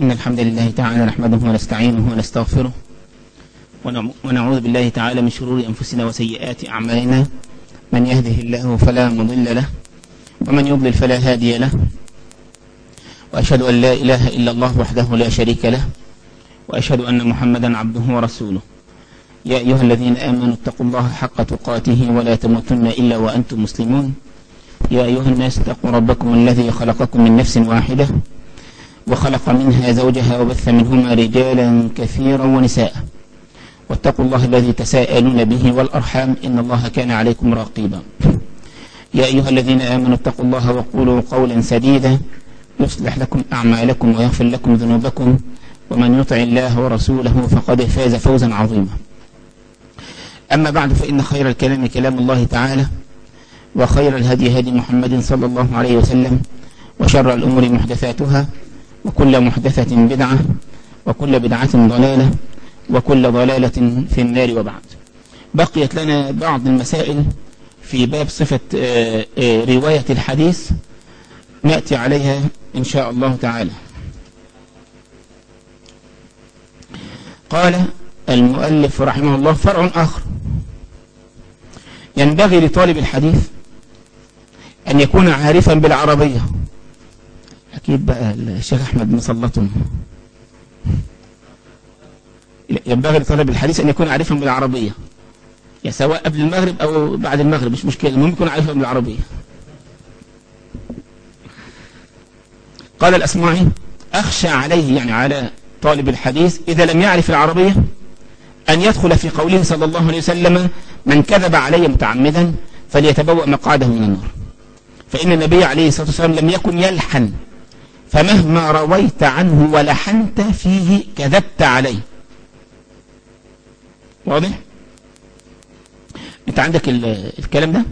إن الحمد لله تعالى نحمده ونستعينه ونستغفره ونعوذ بالله تعالى من شرور أنفسنا وسيئات أعمالنا من يهده الله فلا مضل له ومن يضلل فلا هادي له وأشهد أن لا إله إلا الله وحده لا شريك له وأشهد أن محمدا عبده ورسوله يا أيها الذين آمنوا اتقوا الله حق تقاته ولا تموتن إلا وأنتم مسلمون يا أيها الناس اتقوا ربكم الذي خلقكم من نفس واحدة وخلق منها زوجها وبث منهما رجالا كثيرا ونساء واتقوا الله الذي تساءلون به والأرحام إن الله كان عليكم راقيبا يا أيها الذين آمنوا اتقوا الله وقولوا قولا سديدا يصلح لكم أعمالكم ويغفر لكم ذنوبكم ومن يطع الله ورسوله فقد فاز فوزا عظيما أما بعد فإن خير الكلام كلام الله تعالى وخير الهدي هدي محمد صلى الله عليه وسلم وشر الأمور محدثاتها وكل محدثة بدعة وكل بدعة ضلالة وكل ضلالة في النار وبعد بقيت لنا بعض المسائل في باب صفة رواية الحديث نأتي عليها إن شاء الله تعالى قال المؤلف رحمه الله فرع آخر ينبغي لطالب الحديث أن يكون عارفا بالعربية أكيد بقى الشيخ أحمد مسلطهم ينبغي لطالب الحديث أن يكون عارفا بالعربية يا سواء قبل المغرب أو بعد المغرب مش مشكلة المهم يكون عارفا بالعربية قال الأسماعي أخشى عليه يعني على طالب الحديث إذا لم يعرف العربية أن يدخل في قوله صلى الله عليه وسلم من كذب علي متعمدا فليتبوأ مقعده من النار فإن النبي عليه الصلاة والسلام لم يكن يلحن فمهما رويت عنه ولحنت فيه كذبت عليه واضح انت عندك الكلام ده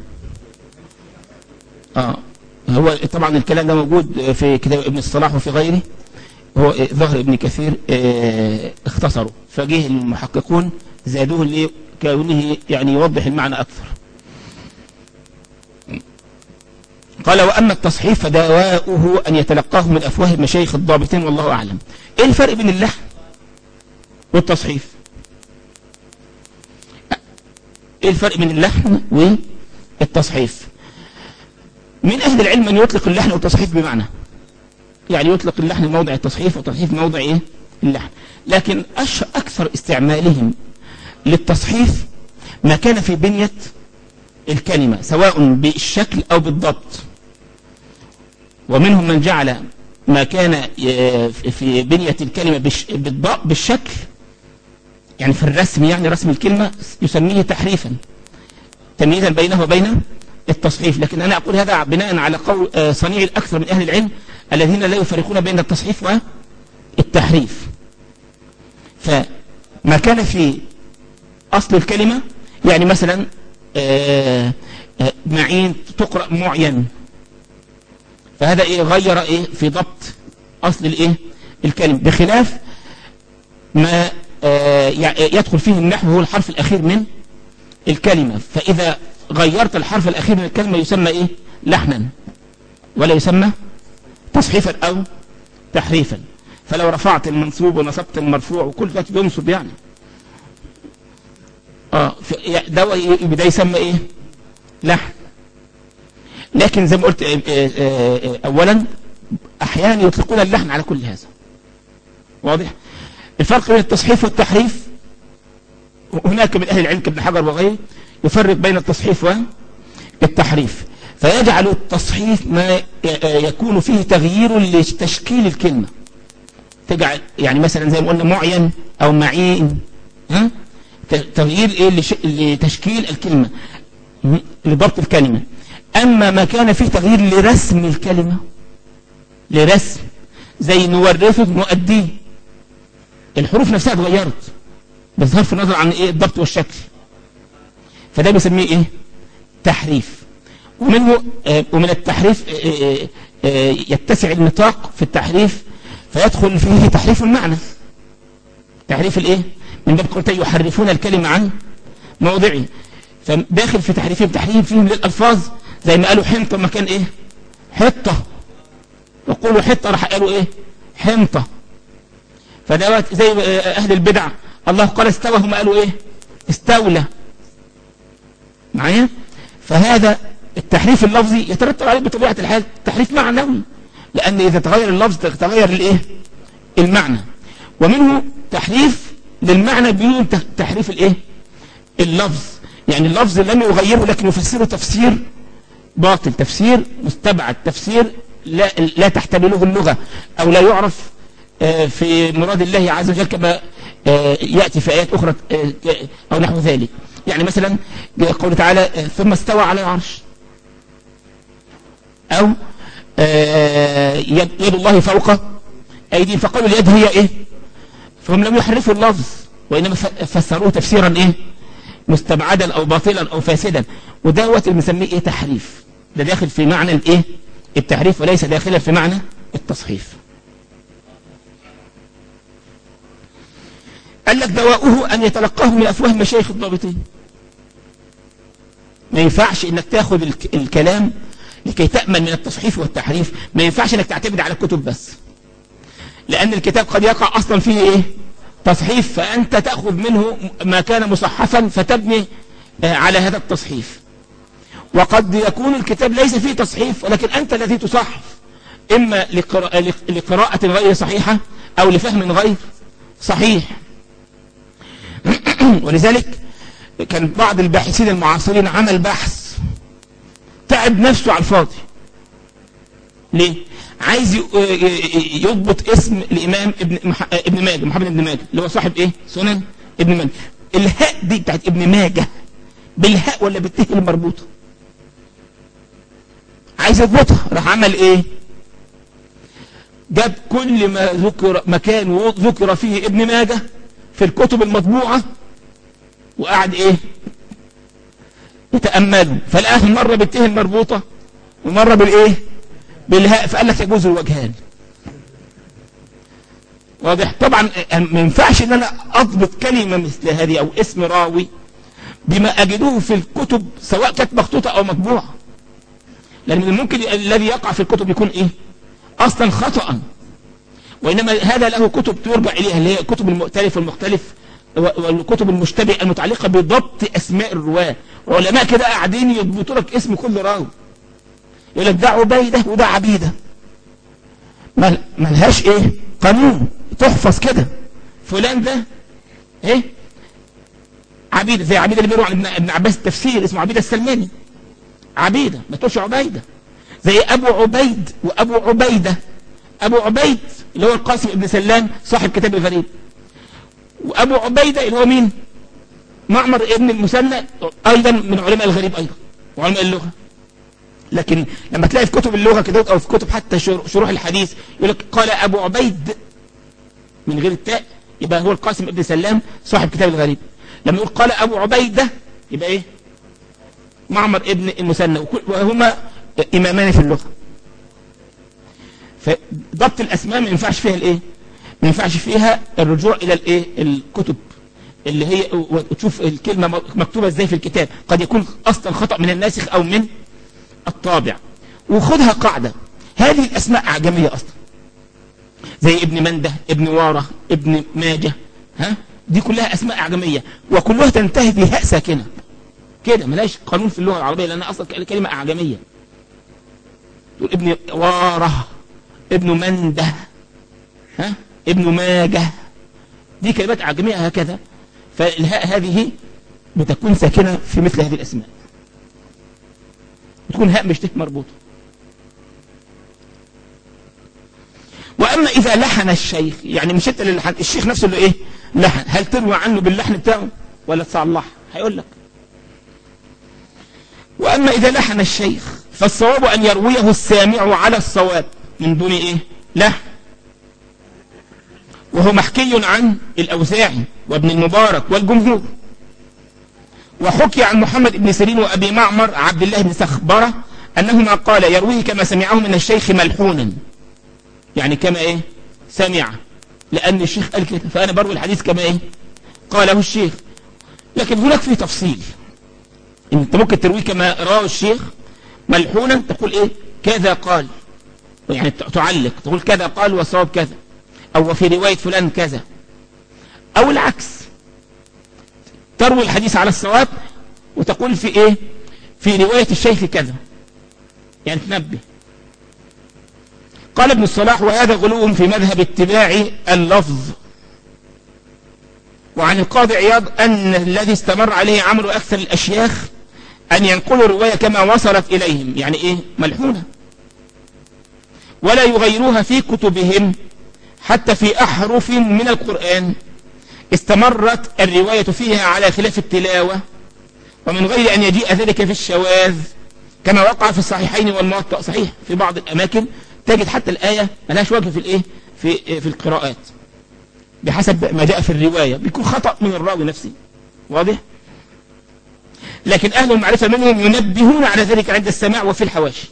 اه هو طبعا الكلام ده موجود في كتاب ابن الصلاح وفي غيره هو ظهر ابن كثير اه اختصره فجه المحققون زادوه لكونه يعني يوضح المعنى أكثر قال وأما التصحيف فدواؤه أن يتلقاه من أفواه المشايخ الضابطين والله أعلم إيه الفرق بين اللحن والتصحيف إيه الفرق بين اللحن والتصحيف من أهل العلم أن يطلق اللحن والتصحيف بمعنى يعني يطلق اللحن موضع التصحيف والتصحيف موضع إيه اللحن لكن أكثر استعمالهم للتصحيف ما كان في بنية الكلمة سواء بالشكل أو بالضبط ومنهم من جعل ما كان في بنية الكلمة بالشكل يعني في الرسم يعني رسم الكلمة يسميه تحريفا تمييزا بينه وبين التصحيف لكن أنا أقول هذا بناء على قول صنيع الأكثر من أهل العلم الذين لا يفرقون بين التصحيف والتحريف فما كان في أصل الكلمة يعني مثلا معين تقرأ معين فهذا إيه غير إيه في ضبط أصل الإيه الكلمة بخلاف ما يدخل فيه النحو هو الحرف الأخير من الكلمة فإذا غيرت الحرف الأخير من الكلمة يسمى إيه لحنا ولا يسمى تصحيفا أو تحريفا فلو رفعت المنصوب ونصبت المرفوع وكل ده بينصب يعني اه ده ده يسمى ايه لحن لكن زي ما قلت اه اه اولا احيانا يطلقون اللحن على كل هذا واضح الفرق بين التصحيف والتحريف هناك من اهل العلم كابن حجر وغيره يفرق بين التصحيف والتحريف فيجعل التصحيف ما يكون فيه تغيير لتشكيل الكلمة تجعل يعني مثلا زي ما قلنا معين او معين ها تغيير ايه لتشكيل الكلمة لضبط الكلمة اما ما كان فيه تغيير لرسم الكلمة لرسم زي نورثه نؤديه الحروف نفسها اتغيرت بصرف النظر عن ايه الضبط والشكل فده بيسميه ايه تحريف ومنه آه ومن التحريف آه آه يتسع النطاق في التحريف فيدخل فيه تحريف المعنى تحريف الايه من باب قلت يحرفون الكلمة عن موضعه فداخل في تحريفهم تحريف فيهم للألفاظ زي ما قالوا حنطة مكان ايه حطة وقولوا حطة راح قالوا ايه حنطة فدوت زي أهل البدع الله قال استوى هم قالوا إيه استولى معايا فهذا التحريف اللفظي يترتب عليه بطبيعة الحال تحريف معنوي لأن إذا تغير اللفظ تغير الإيه المعنى ومنه تحريف للمعنى بدون تحريف الإيه اللفظ يعني اللفظ لم يغيره لكن يفسره تفسير باطل تفسير مستبعد تفسير لا, لا تحتمله اللغة أو لا يعرف في مراد الله عز وجل كما يأتي في آيات أخرى أو نحو ذلك يعني مثلا قول تعالى ثم استوى على العرش أو يد الله فوق أيديهم فقالوا اليد هي إيه فهم لم يحرفوا اللفظ وإنما فسروه تفسيرا إيه مستبعدا أو باطلا أو فاسدا ودوت اللي بنسميه إيه تحريف ده داخل في معنى الإيه التحريف وليس داخلا في معنى التصحيف قال لك دواؤه أن يتلقاه من أفواه مشايخ الضابطين ما ينفعش انك تاخد الكلام لكي تأمن من التصحيف والتحريف ما ينفعش انك تعتمد على الكتب بس لأن الكتاب قد يقع أصلا فيه إيه تصحيف فأنت تأخذ منه ما كان مصحفا فتبني على هذا التصحيف وقد يكون الكتاب ليس فيه تصحيف ولكن أنت الذي تصحف إما لقراءة غير صحيحة أو لفهم غير صحيح ولذلك كان بعض الباحثين المعاصرين عمل بحث تعب نفسه على الفاضي ليه عايز يضبط اسم الامام ابن ابن ماجه محمد ابن ماجه اللي هو صاحب ايه سنن ابن ماجه الهاء دي بتاعت ابن ماجه بالهاء ولا بالته المربوطه عايز يضبطها راح عمل ايه جاب كل ما ذكر مكان ذكر فيه ابن ماجه في الكتب المطبوعه وقعد ايه يتأملوا فلقاه مرة بالته المربوطة ومرة بالايه بالهاء فقال لك يجوز الوجهان واضح طبعا ما ينفعش ان انا اضبط كلمة مثل هذه او اسم راوي بما اجدوه في الكتب سواء كانت مخطوطة او مطبوعة لان من الممكن الذي يقع في الكتب يكون ايه اصلا خطأ وانما هذا له كتب ترجع اليها اللي هي الكتب المؤتلف والمختلف والكتب المشتبهه المتعلقة بضبط اسماء الرواه علماء كده قاعدين يضبطوا لك اسم كل راوي يقول لك ده عبيدة وده عبيدة مل ملهاش ايه قانون تحفظ كده فلان ده ايه عبيدة زي عبيدة اللي بيروح عن ابن عباس التفسير اسمه عبيدة السلماني عبيدة ما تقولش عبيدة زي ابو عبيد وابو عبيدة ابو عبيد اللي هو القاسم ابن سلام صاحب كتاب الغريب وابو عبيدة اللي هو مين معمر ابن المثنى ايضا من علماء الغريب ايضا وعلماء اللغة لكن لما تلاقي في كتب اللغة كده او في كتب حتى شروح الحديث يقول لك قال ابو عبيد من غير التاء يبقى هو القاسم ابن سلام صاحب كتاب الغريب لما يقول قال ابو عبيدة يبقى ايه معمر ابن المثنى وهما امامان في اللغة فضبط الاسماء ما ينفعش فيها الايه ما ينفعش فيها الرجوع الى الايه الكتب اللي هي وتشوف الكلمة مكتوبة ازاي في الكتاب قد يكون اصلا خطأ من الناسخ او من الطابع وخدها قاعدة هذه الاسماء اعجمية اصلا زي ابن منده ابن وارة ابن ماجة ها دي كلها اسماء اعجمية وكلها تنتهي بهاء ساكنة كده ملاش قانون في اللغة العربية لانها اصلا كلمة اعجمية تقول ابن وارة ابن منده ها ابن ماجه دي كلمات اعجمية هكذا فالهاء هذه بتكون ساكنة في مثل هذه الاسماء بتكون هاء مش ته مربوطة واما اذا لحن الشيخ يعني مش انت اللي لحن الشيخ نفسه اللي ايه لحن هل تروى عنه باللحن بتاعه ولا تصلح هيقول لك واما اذا لحن الشيخ فالصواب ان يرويه السامع على الصواب من دون ايه لحن وهو محكي عن الاوزاعي وابن المبارك والجمهور وحكي عن محمد بن سيرين وابي معمر عبد الله بن سخبرة انهما قال يرويه كما سمعه من الشيخ ملحونا يعني كما ايه سمع لان الشيخ قال كده فانا بروي الحديث كما ايه قاله الشيخ لكن هناك فيه تفصيل انت ممكن ترويه كما رواه الشيخ ملحونا تقول ايه كذا قال يعني تعلق تقول كذا قال والصواب كذا أو في رواية فلان كذا أو العكس تروي الحديث على الصواب وتقول في إيه في رواية الشيخ كذا يعني تنبه قال ابن الصلاح وهذا غلو في مذهب اتباع اللفظ وعن القاضي عياض أن الذي استمر عليه عمل أكثر الأشياخ أن ينقلوا الرواية كما وصلت إليهم يعني إيه ملحونة ولا يغيروها في كتبهم حتى في أحرف من القرآن استمرت الرواية فيها على خلاف التلاوة ومن غير أن يجيء ذلك في الشواذ كما وقع في الصحيحين والموطأ صحيح في بعض الأماكن تجد حتى الآية ملهاش وجه في الإيه في في القراءات بحسب ما جاء في الرواية بيكون خطأ من الراوي نفسه واضح لكن أهل المعرفة منهم ينبهون على ذلك عند السماع وفي الحواشي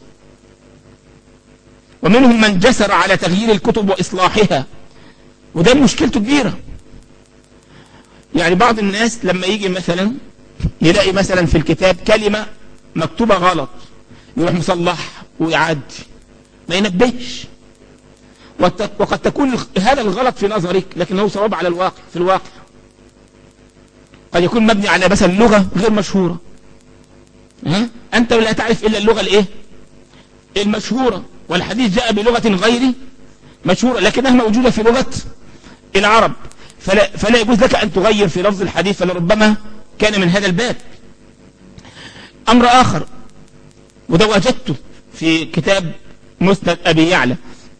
ومنهم من جسر على تغيير الكتب وإصلاحها وده مشكلته كبيرة يعني بعض الناس لما يجي مثلا يلاقي مثلا في الكتاب كلمة مكتوبة غلط يروح مصلح ويعدي ما ينبهش وقد تكون هذا الغلط في نظرك لكنه صواب على الواقع في الواقع قد يكون مبني على مثلا لغة غير مشهورة ها؟ أنت لا تعرف إلا اللغة الإيه المشهورة والحديث جاء بلغة غير مشهورة لكنها موجودة في لغة العرب فلا, فلا يجوز لك أن تغير في لفظ الحديث فلربما كان من هذا الباب أمر آخر وده وجدته في كتاب مسند أبي يعلى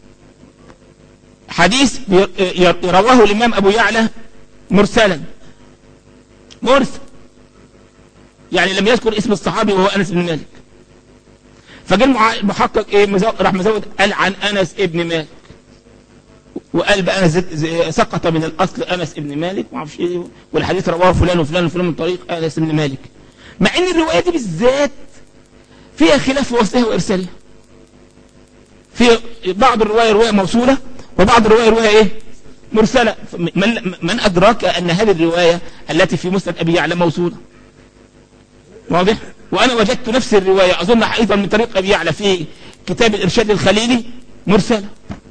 حديث رواه الإمام أبو يعلى مرسلا مرسل يعني لم يذكر اسم الصحابي وهو أنس بن مالك فجاء المحقق ايه راح مزود قال عن أنس ابن مالك وقال بقى سقط من الأصل أنس ابن مالك وعرفش ايه والحديث رواه فلان وفلان وفلان من طريق أنس ابن مالك مع ان الرواية دي بالذات فيها خلاف في وصلها وإرسالها في بعض الرواية رواية موصولة وبعض الرواية رواية ايه مرسلة من, من أدرك أن هذه الرواية التي في مسند أبي يعلى موصولة واضح وأنا وجدت نفس الرواية أظن أيضا من طريق أبي يعلى في كتاب الإرشاد الخليلي مرسلة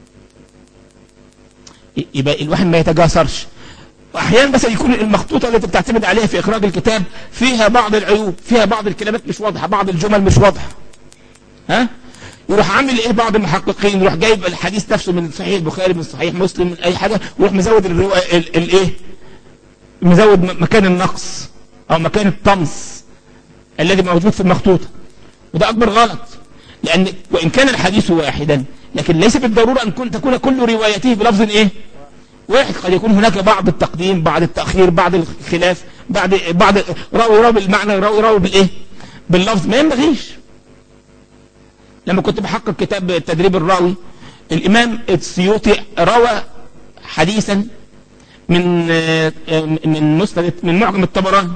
يبقى الواحد ما يتجاسرش واحيانا بس يكون المخطوطه التي بتعتمد عليها في اخراج الكتاب فيها بعض العيوب فيها بعض الكلمات مش واضحه بعض الجمل مش واضحه ها يروح عامل ايه بعض المحققين يروح جايب الحديث نفسه من صحيح البخاري من صحيح مسلم من اي حاجه ويروح مزود الايه مزود مكان النقص او مكان الطمس الذي موجود في المخطوطه وده اكبر غلط لان وان كان الحديث واحدا لكن ليس بالضروره ان تكون كل روايته بلفظ ايه واحد قد يكون هناك بعض التقديم بعض التأخير بعض الخلاف بعض بعض راوي راوي بالمعنى راوي راوي بالايه باللفظ ما ينبغيش لما كنت بحقق كتاب تدريب الراوي الامام السيوطي روى حديثا من من مسند من معجم الطبراني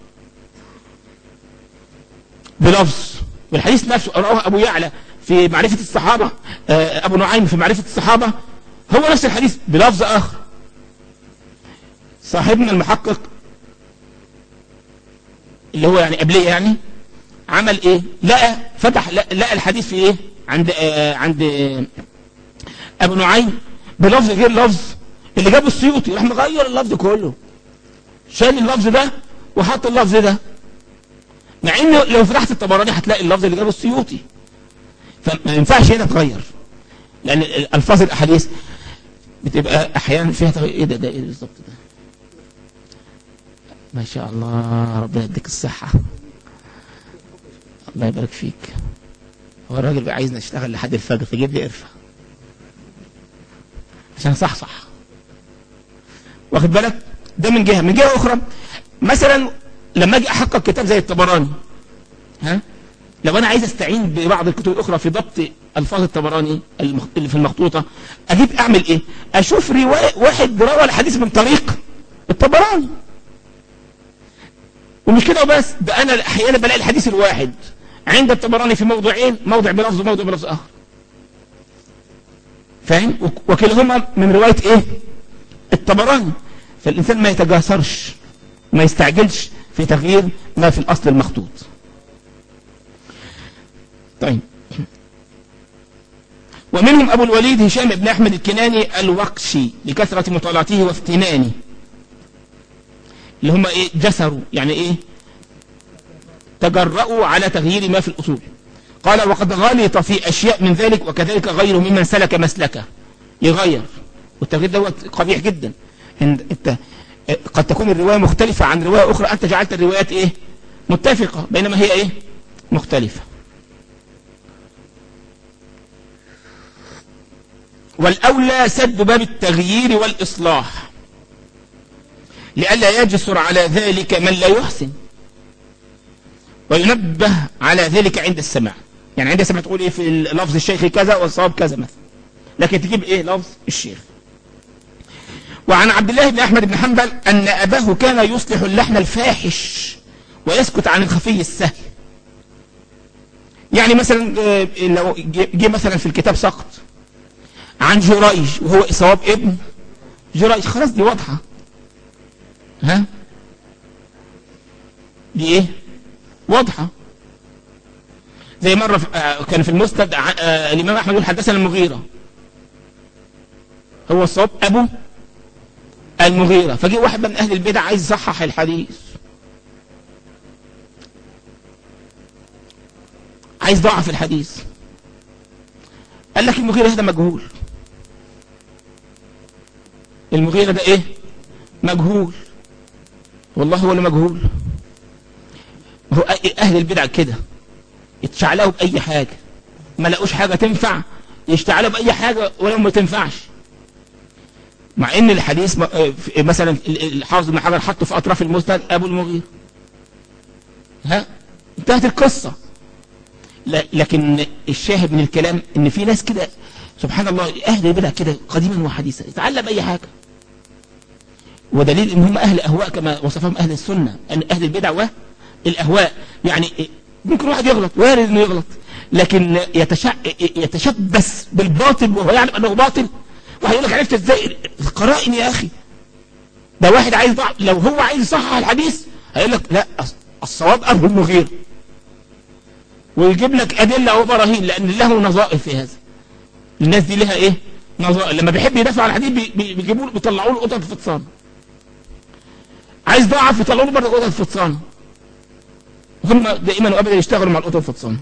بلفظ والحديث نفسه رواه ابو يعلى في معرفة الصحابة ابو نعيم في معرفة الصحابة هو نفس الحديث بلفظ اخر صاحبنا المحقق اللي هو يعني قبليه يعني عمل ايه لقى فتح لقى الحديث في ايه عند آه عند آه ابو نعيم بلفظ غير لفظ اللي جابه السيوطي راح مغير اللفظ كله شال اللفظ ده وحط اللفظ ده مع ان لو فتحت الطبراني هتلاقي اللفظ اللي جابه السيوطي فما ينفعش هنا تغير لان الفاظ الاحاديث بتبقى احيانا فيها تغير ايه ده ده ايه بالظبط ده ما شاء الله ربنا يديك الصحة الله يبارك فيك هو الراجل بقى عايزنا نشتغل لحد الفجر تجيب لي قرفة عشان صح صح واخد بالك ده من جهة من جهة أخرى مثلا لما أجي أحقق كتاب زي الطبراني ها لو أنا عايز أستعين ببعض الكتب الأخرى في ضبط ألفاظ الطبراني اللي في المخطوطة أجيب أعمل إيه أشوف رواية واحد روى الحديث من طريق الطبراني ومش كده وبس ده انا احيانا بلاقي الحديث الواحد عند الطبراني في موضوعين موضع بلفظ وموضع بلفظ اخر فاهم وكلهما من روايه ايه الطبراني فالانسان ما يتجاسرش ما يستعجلش في تغيير ما في الاصل المخطوط طيب ومنهم أبو الوليد هشام بن أحمد الكناني الوقشي لكثرة مطالعته وافتنانه اللي هم إيه جسروا يعني إيه تجرؤوا على تغيير ما في الأصول قال وقد غلط في أشياء من ذلك وكذلك غيره ممن سلك مسلكه يغير والتغيير دوت قبيح جدا انت قد تكون الرواية مختلفة عن رواية أخرى أنت جعلت الروايات إيه متفقة بينما هي إيه مختلفة والأولى سد باب التغيير والإصلاح لئلا يجسر على ذلك من لا يحسن وينبه على ذلك عند السماع يعني عند السماع تقول ايه في لفظ الشيخ كذا والصواب كذا مثلا لكن تجيب ايه لفظ الشيخ وعن عبد الله بن احمد بن حنبل ان اباه كان يصلح اللحن الفاحش ويسكت عن الخفي السهل يعني مثلا لو جه مثلا في الكتاب سقط عن جريج وهو صواب ابن جريج خلاص دي واضحة ها دي ايه واضحة زي مرة كان في المسند الإمام أحمد يقول حدثنا المغيرة هو الصواب أبو المغيرة فجي واحد من أهل البدع عايز يصحح الحديث عايز ضعف الحديث قال لك المغيرة هذا مجهول المغيرة ده ايه مجهول والله هو اللي مجهول هو اهل البدع كده يتشعلقوا باي حاجة ما لقوش حاجة تنفع يشتعلوا باي حاجة ولو ما تنفعش مع ان الحديث مثلا الحافظ بن حجر حطه في اطراف المسند ابو المغيرة ها انتهت القصة لكن الشاهد من الكلام ان في ناس كده سبحان الله اهل البدع كده قديما وحديثا يتعلم اي حاجة ودليل ان هم اهل اهواء كما وصفهم اهل السنة ان اهل البدع والاهواء يعني ممكن واحد يغلط وارد انه يغلط لكن يتشع... يتشبث بالباطل وهو يعلم انه باطل واحد يقول لك عرفت ازاي القرائن يا اخي ده واحد عايز ضع... لو هو عايز يصحح الحديث هيقول لك لا الصواب ابو المغير ويجيب لك ادله وبراهين لان له نظائر في هذا الناس دي لها ايه نظائر لما بيحب يدافع عن الحديث بيجيبوا له بيطلعوا له قطط فطسان عايز ضعف يطلعوا له برضه قطط فطسان هم دائما وابدا يشتغلوا مع القطط الفطسان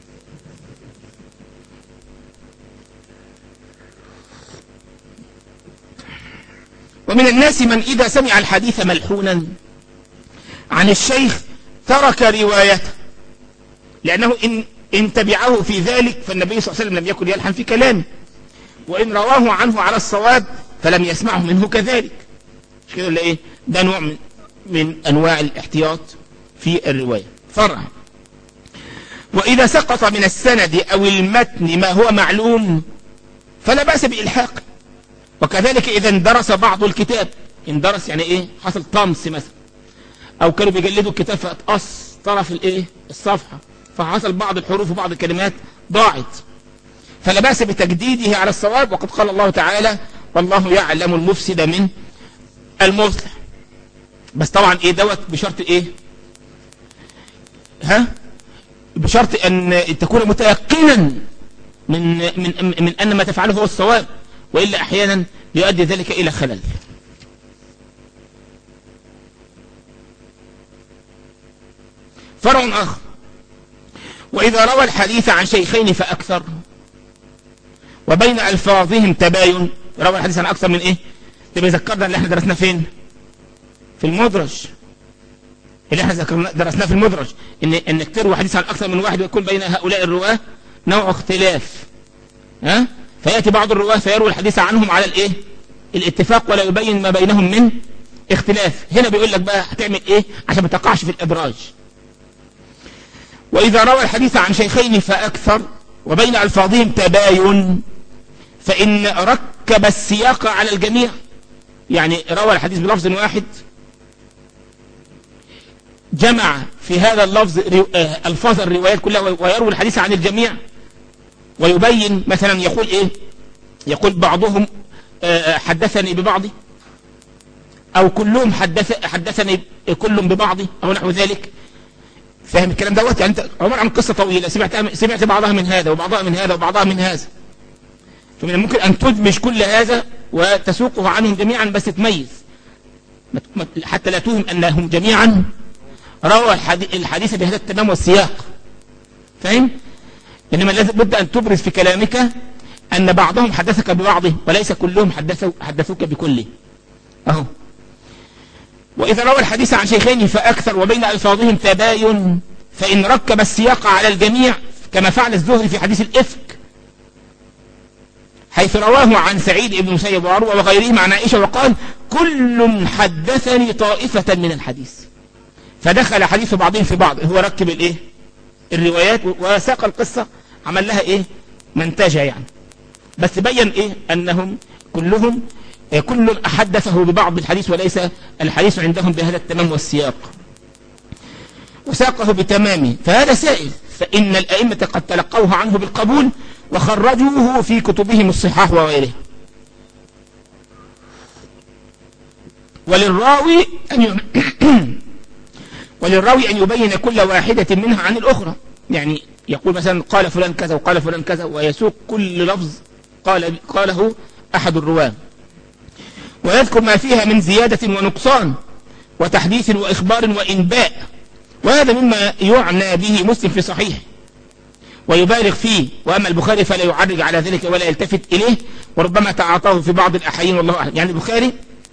ومن الناس من إذا سمع الحديث ملحونا عن الشيخ ترك روايته لأنه إن, إن تبعه في ذلك فالنبي صلى الله عليه وسلم لم يكن يلحن في كلامه وإن رواه عنه على الصواب فلم يسمعه منه كذلك مش كده ولا إيه ده نوع من, من أنواع الاحتياط في الرواية فرع وإذا سقط من السند أو المتن ما هو معلوم فلا بأس بإلحاقه وكذلك إذا اندرس بعض الكتاب اندرس يعني إيه حصل طمس مثلا أو كانوا بيجلدوا الكتاب فاتقص طرف الإيه الصفحة فحصل بعض الحروف وبعض الكلمات ضاعت فلا بأس بتجديده على الصواب وقد قال الله تعالى والله يعلم المفسد من المصلح بس طبعا ايه دوت بشرط ايه ها بشرط ان تكون متيقنا من من من ان ما تفعله هو الصواب والا احيانا يؤدي ذلك الى خلل فرع اخر واذا روى الحديث عن شيخين فاكثر وبين الفاظهم تباين روى الحديث عن اكثر من ايه تبقى ذكرنا اللي احنا درسناه فين في المدرج اللي احنا درسناه في المدرج ان انك تروي حديث عن اكثر من واحد ويكون بين هؤلاء الرواه نوع اختلاف ها فياتي بعض الرواه فيروي الحديث عنهم على الايه الاتفاق ولا يبين ما بينهم من اختلاف هنا بيقول لك بقى هتعمل ايه عشان ما تقعش في الادراج واذا روى الحديث عن شيخين فاكثر وبين الفاظهم تباين فان ركب السياق على الجميع يعني روى الحديث بلفظ واحد جمع في هذا اللفظ الفاظ الروايات كلها ويروي الحديث عن الجميع ويبين مثلا يقول ايه يقول بعضهم حدثني ببعضي او كلهم حدث حدثني كل ببعضي او نحو ذلك فاهم الكلام دوت يعني انت عمر عن قصه طويله سمعت سمعت بعضها من هذا وبعضها من هذا وبعضها من هذا فمن الممكن أن تدمج كل هذا وتسوقه عنهم جميعا بس تميز حتى لا توهم أنهم جميعا روى الحديث بهذا التمام والسياق فهم؟ إنما لازم بد أن تبرز في كلامك أن بعضهم حدثك ببعضه وليس كلهم حدثوا حدثوك بكله أهو وإذا روى الحديث عن شيخين فأكثر وبين ألفاظهم تباين فإن ركب السياق على الجميع كما فعل الزهري في حديث الإفك حيث رواه عن سعيد بن مسيب وعروة وغيرهم عن عائشة وقال كل حدثني طائفة من الحديث فدخل حديث بعضهم في بعض هو ركب الايه الروايات وساق القصة عمل لها ايه منتجة يعني بس بين ايه انهم كلهم كل حدثه ببعض الحديث وليس الحديث عندهم بهذا التمام والسياق وساقه بتمامه فهذا سائل فإن الأئمة قد تلقوه عنه بالقبول وخرجوه في كتبهم الصحاح وغيره وللراوي أن وللراوي أن يبين كل واحدة منها عن الأخرى يعني يقول مثلا قال فلان كذا وقال فلان كذا ويسوق كل لفظ قال قاله أحد الرواه ويذكر ما فيها من زيادة ونقصان وتحديث وإخبار وإنباء وهذا مما يعنى به مسلم في صحيح ويبالغ فيه وأما البخاري فلا يعرج على ذلك ولا يلتفت إليه وربما تعاطاه في بعض الأحيان والله أعلم يعني البخاري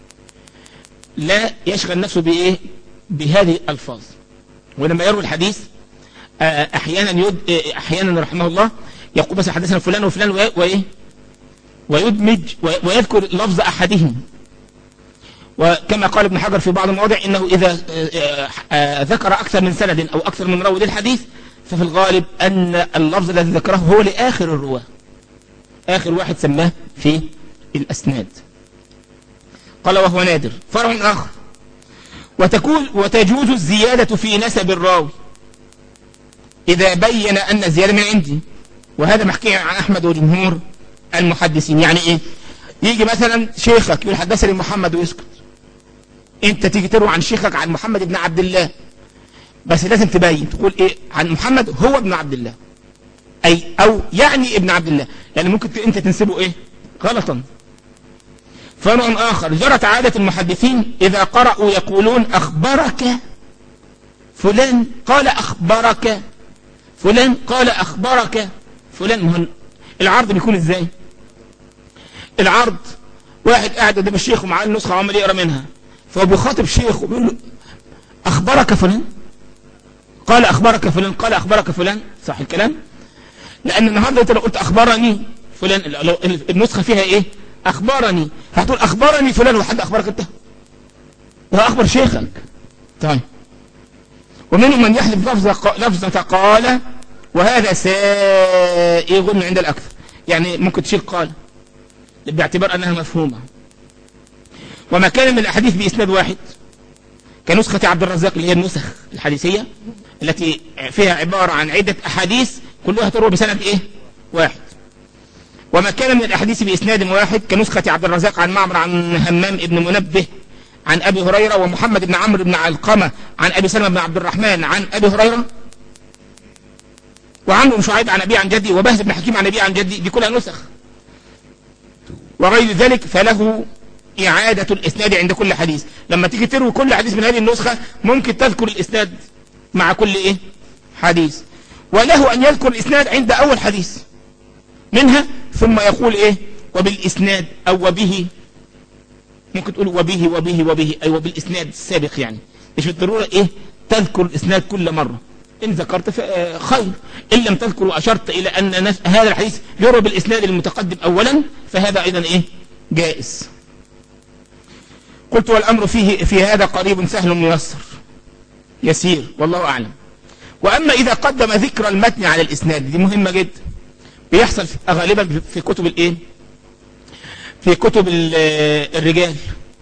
لا يشغل نفسه بإيه بهذه الألفاظ ولما يروي الحديث أحيانا يد أحيانا رحمه الله يقول بس حدثنا فلان وفلان وإيه ويدمج ويذكر لفظ أحدهم وكما قال ابن حجر في بعض المواضع إنه إذا ذكر أكثر من سند أو أكثر من راوي للحديث ففي الغالب أن اللفظ الذي ذكره هو لآخر الرواة آخر واحد سماه في الأسناد قال وهو نادر فرع آخر وتكون وتجوز الزيادة في نسب الراوي إذا بين أن الزيادة من عندي وهذا محكي عن أحمد وجمهور المحدثين يعني إيه يجي مثلا شيخك يقول حدثني محمد ويسكت انت تيجي تروي عن شيخك عن محمد بن عبد الله بس لازم تبين تقول ايه عن محمد هو ابن عبد الله اي او يعني ابن عبد الله لان ممكن انت تنسبه ايه غلطا فرع اخر جرت عادة المحدثين اذا قرأوا يقولون اخبرك فلان قال اخبرك فلان قال اخبرك فلان مهن العرض بيكون ازاي العرض واحد قاعد قدام الشيخ ومعاه النسخة وعمال يقرا منها فهو بيخاطب شيخ وبيقول له اخبرك فلان قال اخبرك فلان قال اخبرك فلان صح الكلام لان النهارده انت لو قلت اخبرني فلان لو النسخة فيها ايه اخبرني هتقول اخبرني فلان وحد اخبرك انت هو اخبر شيخك طيب ومنهم من يحلف لفظة, لفظة قال وهذا سائغ عند الأكثر يعني ممكن تشيل قال باعتبار أنها مفهومة وما كان من الأحاديث بإسناد واحد كنسخة عبد الرزاق اللي هي النسخ الحديثية التي فيها عبارة عن عدة أحاديث كلها تروى بسند إيه واحد وما كان من الأحاديث بإسناد واحد كنسخة عبد الرزاق عن معمر عن همام ابن منبه عن أبي هريرة ومحمد بن عمرو بن علقمة عن أبي سلمة بن عبد الرحمن عن أبي هريرة وعمرو بن شعيب عن أبي عن جدي وبهز بن حكيم عن أبي عن جدي دي كلها نسخ وغير ذلك فله إعادة الإسناد عند كل حديث لما تيجي تروي كل حديث من هذه النسخة ممكن تذكر الإسناد مع كل إيه حديث وله أن يذكر الإسناد عند أول حديث منها ثم يقول إيه وبالإسناد أو وبه ممكن تقول وبه وبه وبه أي وبالإسناد السابق يعني مش بالضرورة إيه تذكر الإسناد كل مرة إن ذكرت خير إن لم تذكر وأشرت إلى أن هذا الحديث يروى بالإسناد المتقدم أولا فهذا أيضا إيه جائز قلت والأمر فيه في هذا قريب سهل ميسر يسير والله أعلم وأما إذا قدم ذكر المتن على الإسناد دي مهمة جدا بيحصل غالبا في كتب الإيه في كتب الرجال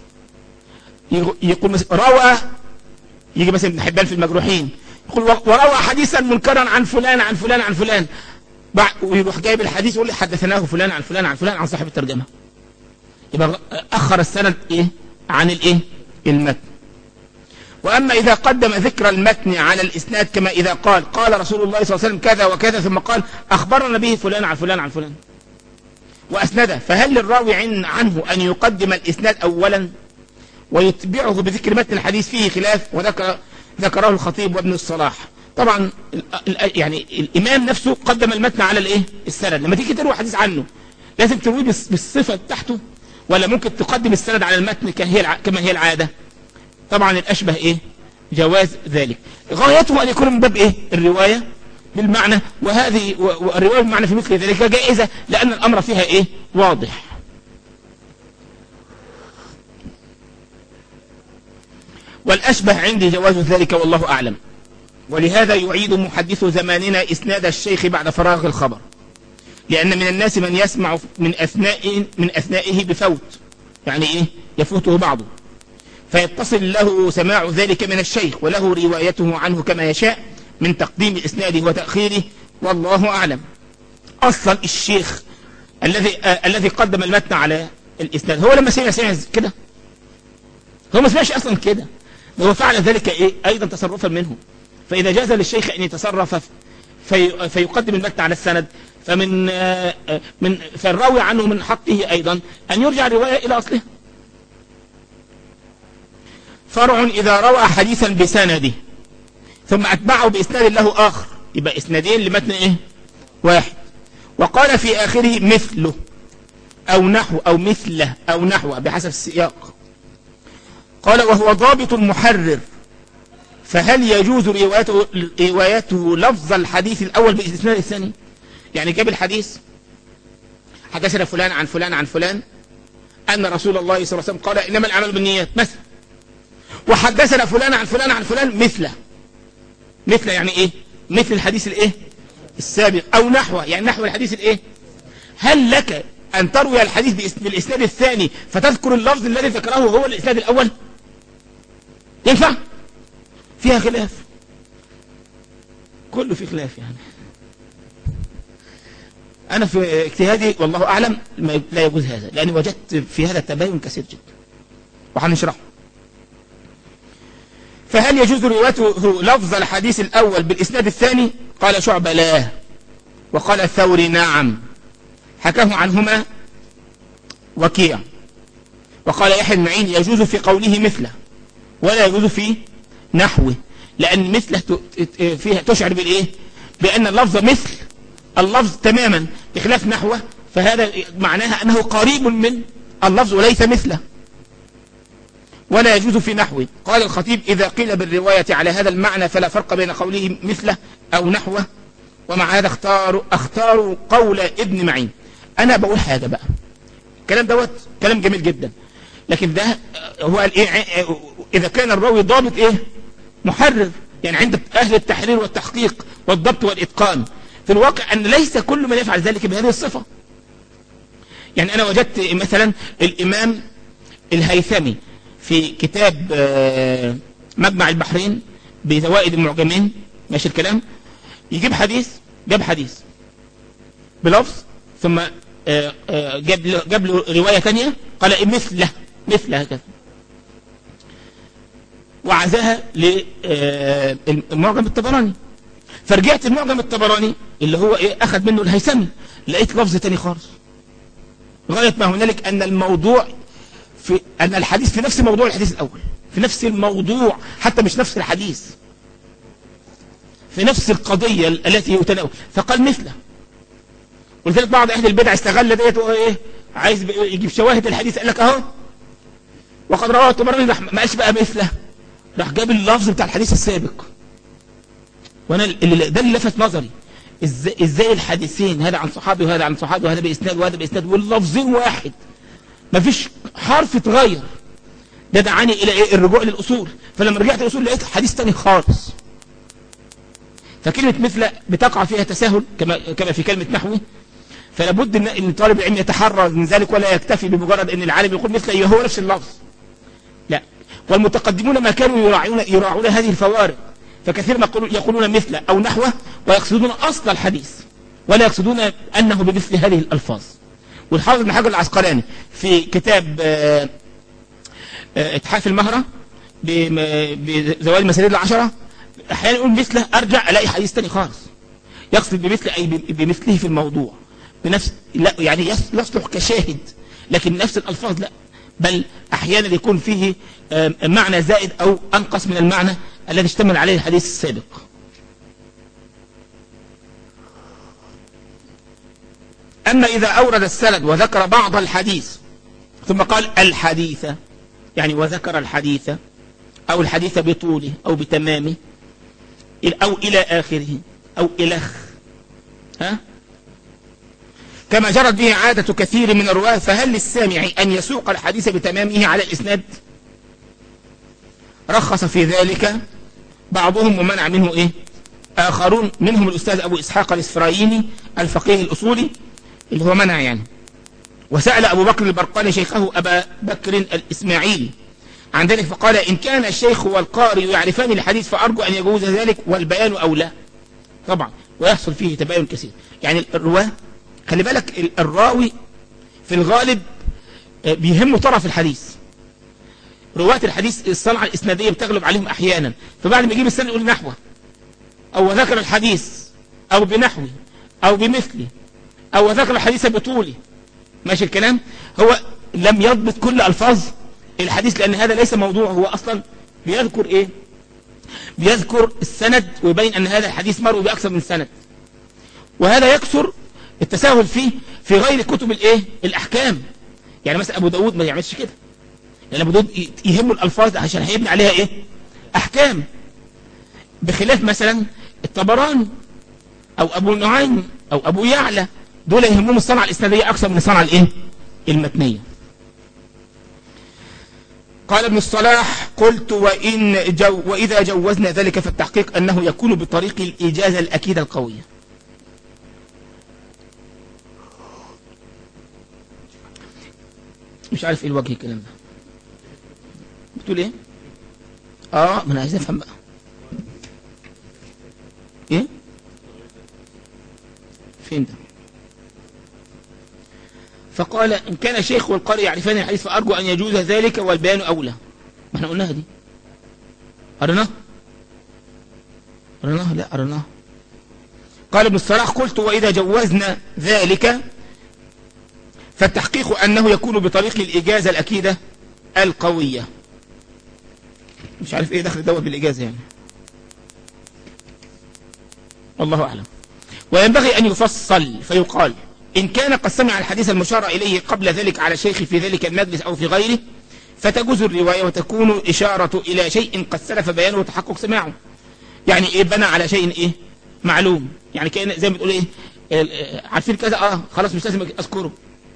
يقول مثلا روى يجي مثلا ابن حبان في المجروحين يقول وروى حديثا منكرا عن فلان عن فلان عن فلان ويروح جايب الحديث يقول حدثناه فلان عن فلان عن فلان عن صاحب الترجمة يبقى أخر السند إيه عن الإيه المتن وأما إذا قدم ذكر المتن على الإسناد كما إذا قال قال رسول الله صلى الله عليه وسلم كذا وكذا ثم قال أخبرنا به فلان عن فلان عن فلان وأسنده فهل للراوي عن عنه أن يقدم الإسناد أولا ويتبعه بذكر متن الحديث فيه خلاف وذكر ذكره الخطيب وابن الصلاح طبعا يعني الإمام نفسه قدم المتن على الإيه السند لما تيجي تروي حديث عنه لازم ترويه بالصفة بتاعته ولا ممكن تقدم السند على المتن كما هي العادة طبعا الأشبه إيه جواز ذلك غايته أن يكون من باب إيه الرواية بالمعنى وهذه والرواية بالمعنى في مثل ذلك جائزة لأن الأمر فيها إيه واضح والأشبه عندي جواز ذلك والله أعلم ولهذا يعيد محدث زماننا إسناد الشيخ بعد فراغ الخبر لأن من الناس من يسمع من أثناء من أثنائه بفوت يعني إيه يفوته بعضه فيتصل له سماع ذلك من الشيخ وله روايته عنه كما يشاء من تقديم إسناده وتأخيره والله أعلم أصلا الشيخ الذي آه الذي قدم المتن على الإسناد هو لما سمع سمع كده هو ما سمعش أصلا كده هو فعل ذلك إيه؟ أيضا تصرفا منه فإذا جاز للشيخ أن يتصرف في فيقدم المتن على السند فمن آه من فالراوي عنه من حقه أيضا أن يرجع الرواية إلى أصلها فرع إذا روى حديثا بسنده ثم أتبعه بإسناد له آخر يبقى إسنادين لمتن إيه واحد وقال في آخره مثله أو نحو أو مثله أو نحو بحسب السياق قال وهو ضابط محرر فهل يجوز روايته, روايته لفظ الحديث الأول بإسناد الثاني يعني جاب الحديث حدثنا فلان عن فلان عن فلان أن رسول الله صلى الله عليه وسلم قال إنما الأعمال بالنيات مثلا وحدثنا فلان عن فلان عن فلان مثله مثل يعني ايه مثل الحديث الايه السابق او نحوه يعني نحو الحديث الايه هل لك ان تروي الحديث بالاسناد الثاني فتذكر اللفظ الذي ذكره هو الاسناد الاول ينفع فيها خلاف كله في خلاف يعني انا في اجتهادي والله اعلم لا يجوز هذا لاني وجدت في هذا التباين كثير جدا وهنشرحه فهل يجوز روايته لفظ الحديث الأول بالإسناد الثاني قال شعبة لا وقال الثوري نعم حكاه عنهما وكيع وقال يحيى المعين يجوز في قوله مثله ولا يجوز في نحوه لأن مثله فيها تشعر بالإيه بأن اللفظ مثل اللفظ تماما بخلاف نحوه فهذا معناها أنه قريب من اللفظ وليس مثله ولا يجوز في نحوه قال الخطيب إذا قيل بالرواية على هذا المعنى فلا فرق بين قوله مثله أو نحوه ومع هذا اختاروا اختاروا قول ابن معين أنا بقول حاجة بقى الكلام دوت كلام جميل جدا لكن ده هو ايه إذا كان الراوي ضابط إيه محرر يعني عند أهل التحرير والتحقيق والضبط والإتقان في الواقع أن ليس كل من يفعل ذلك بهذه الصفة يعني أنا وجدت مثلا الإمام الهيثمي في كتاب مجمع البحرين بزوائد المعجمين ماشي الكلام يجيب حديث جاب حديث بلفظ ثم جاب له, جاب له رواية ثانية قال إيه مثله مثله هكذا وعزاها للمعجم الطبراني فرجعت المعجم الطبراني اللي هو ايه اخذ منه الهيثمي لقيت لفظ تاني خالص غاية ما هنالك ان الموضوع في أن الحديث في نفس موضوع الحديث الأول في نفس الموضوع حتى مش نفس الحديث في نفس القضية التي يتناول فقال مثله ولذلك بعض أهل البدع استغل ديت ايه عايز يجيب شواهد الحديث قال لك اهو وقد رواه الطبراني ما قالش بقى مثله راح جاب اللفظ بتاع الحديث السابق وانا اللي ده اللي لفت نظري ازاي, ازاي الحديثين هذا عن صحابي وهذا عن صحابي وهذا باسناد وهذا باسناد واللفظين واحد مفيش حرف اتغير ده دعاني الى ايه الرجوع للاصول فلما رجعت للاصول لقيت حديث تاني خالص فكلمة مثل بتقع فيها تساهل كما كما في كلمة نحوي فلا بد ان طالب العلم يتحرر من ذلك ولا يكتفي بمجرد ان العالم يقول مثل هو نفس اللفظ لا والمتقدمون ما كانوا يراعون يراعون هذه الفوارق فكثير ما يقولون مثل او نحوه ويقصدون اصل الحديث ولا يقصدون انه بمثل هذه الالفاظ والحافظ بن حجر العسقلاني في كتاب اتحاف المهرة بزوال المسائل العشرة احيانا يقول مثله ارجع الاقي حديث تاني خالص يقصد بمثل اي بمثله في الموضوع بنفس لا يعني يصلح كشاهد لكن نفس الألفاظ لا بل أحيانا يكون فيه معنى زائد أو أنقص من المعنى الذي اشتمل عليه الحديث السابق أما إذا أورد السند وذكر بعض الحديث ثم قال الحديث يعني وذكر الحديث أو الحديث بطوله أو بتمامه أو إلى آخره أو إلخ ها كما جرت به عادة كثير من الرواة فهل للسامع أن يسوق الحديث بتمامه على الإسناد رخص في ذلك بعضهم ومنع منه إيه آخرون منهم الأستاذ أبو إسحاق الإسفرايني الفقيه الأصولي اللي هو منع يعني وسأل أبو بكر البرقاني شيخه أبا بكر الإسماعيلي عن ذلك فقال إن كان الشيخ والقارئ يعرفان الحديث فأرجو أن يجوز ذلك والبيان أولى طبعا ويحصل فيه تباين كثير يعني الرواه خلي بالك الراوي في الغالب بيهمه طرف الحديث رواة الحديث الصنعة الإسنادية بتغلب عليهم أحيانا فبعد ما يجيب السنة يقول نحوه أو ذكر الحديث أو بنحوه أو بمثله أو ذكر الحديث بطوله ماشي الكلام هو لم يضبط كل ألفاظ الحديث لأن هذا ليس موضوع هو أصلا بيذكر إيه بيذكر السند ويبين أن هذا الحديث مروي بأكثر من سند وهذا يكثر التساهل فيه في غير كتب الايه الاحكام يعني مثلا ابو داود ما يعملش كده يعني ابو داود يهمه الالفاظ عشان هيبني عليها ايه احكام بخلاف مثلا الطبراني او ابو نعيم او ابو يعلى دول يهمهم الصنعه الاسناديه اكثر من الصنعه الايه المتنيه قال ابن الصلاح قلت وإن جو وإذا جوزنا ذلك فالتحقيق أنه يكون بطريق الإجازة الأكيدة القوية مش عارف ايه الوجه الكلام ده بتقول ايه اه ما انا عايز افهم بقى ايه فين ده فقال ان كان شيخ والقارئ يعرفان الحديث فارجو ان يجوز ذلك والبيان اولى ما احنا قلناها دي قرناها قرناها لا قرناها قال ابن الصلاح قلت واذا جوزنا ذلك فالتحقيق أنه يكون بطريق الإجازة الأكيدة القوية مش عارف إيه دخل الدواء بالإجازة يعني والله أعلم وينبغي أن يفصل فيقال إن كان قد سمع الحديث المشار إليه قبل ذلك على شيخ في ذلك المجلس أو في غيره فتجوز الرواية وتكون إشارة إلى شيء قد سلف بيانه وتحقق سماعه يعني إيه بنى على شيء إيه معلوم يعني كأن زي ما بتقول إيه عارفين كذا آه خلاص مش لازم أذكره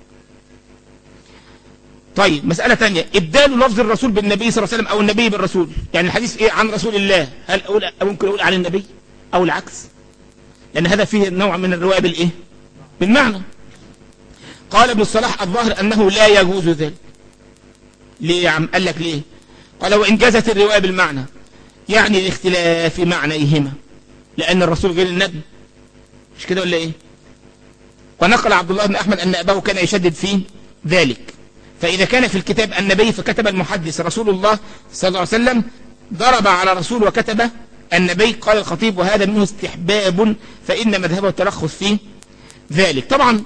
طيب مسألة ثانية إبدال لفظ الرسول بالنبي صلى الله عليه وسلم أو النبي بالرسول يعني الحديث إيه عن رسول الله هل أقول ممكن أقول عن النبي أو العكس لأن هذا فيه نوع من الرواية بالإيه بالمعنى قال ابن الصلاح الظاهر أنه لا يجوز ذلك ليه يا عم قال لك ليه قال وإن جازت الرواية بالمعنى يعني الاختلاف معنيهما لأن الرسول غير النبي مش كده ولا إيه ونقل عبد الله بن أحمد أن أباه كان يشدد في ذلك فإذا كان في الكتاب النبي فكتب المحدث رسول الله صلى الله عليه وسلم ضرب على رسول وكتب النبي قال الخطيب وهذا منه استحباب فإن مذهبه الترخص في ذلك طبعا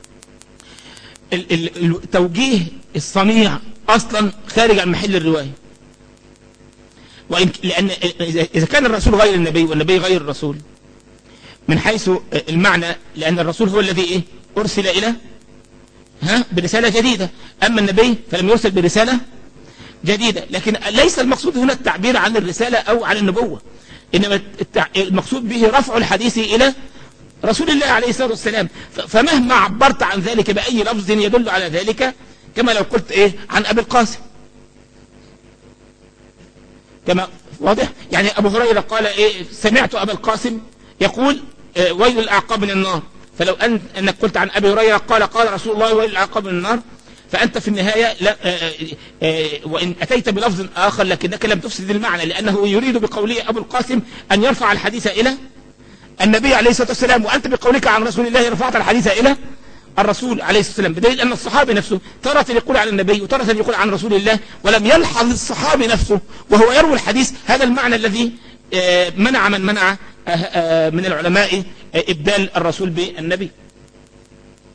التوجيه الصنيع أصلا خارج عن محل الرواية وإن لأن إذا كان الرسول غير النبي والنبي غير الرسول من حيث المعنى لأن الرسول هو الذي إيه أرسل إلى ها برسالة جديدة أما النبي فلم يرسل برسالة جديدة لكن ليس المقصود هنا التعبير عن الرسالة أو عن النبوة إنما المقصود به رفع الحديث إلى رسول الله عليه الصلاة والسلام فمهما عبرت عن ذلك بأي لفظ يدل على ذلك كما لو قلت إيه عن أبي القاسم كما واضح يعني أبو هريرة قال إيه سمعت أبا القاسم يقول إيه ويل الأعقاب من النار فلو أن أنك قلت عن أبي هريرة قال قال رسول الله ويل الأعقاب من النار فأنت في النهاية لا آآ آآ وإن أتيت بلفظ آخر لكنك لم تفسد المعنى لأنه يريد بقوله أبو القاسم أن يرفع الحديث إلى النبي عليه الصلاة والسلام وأنت بقولك عن رسول الله رفعت الحديث إلى الرسول عليه الصلاة والسلام بدليل أن الصحابي نفسه ترى يقول عن النبي وترى يقول عن رسول الله ولم يلحظ الصحابي نفسه وهو يروي الحديث هذا المعنى الذي منع من منع من العلماء إبدال الرسول بالنبي